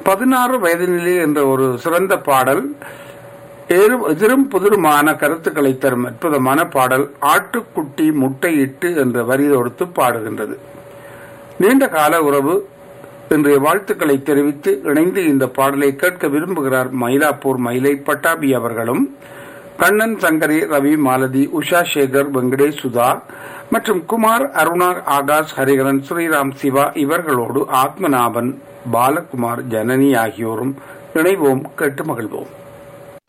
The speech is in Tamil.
பதினாறு வயதினிலே என்ற ஒரு சிறந்த பாடல் ஏறு- எதிரும் புதிருமான கருத்துக்களை தரும் அற்புதமான பாடல் ஆட்டுக்குட்டி முட்டையிட்டு என்ற வரி தொடுத்து பாடுகின்றது நீண்ட கால உறவு இன்றைய வாழ்த்துக்களை தெரிவித்து இணைந்து இந்த பாடலை கேட்க விரும்புகிறார் மயிலாப்பூர் மயிலை பட்டாபி அவர்களும் கண்ணன் சங்கரி ரவி மாலதி உஷா சேகர் வெங்கடேஷ் சுதா மற்றும் குமார் அருணா ஆகாஷ் ஹரிகரன் ஸ்ரீராம் சிவா இவர்களோடு ஆத்மநாபன் பாலகுமார் ஜனனி ஆகியோரும் இணைவோம் கேட்டு மகிழ்வோம்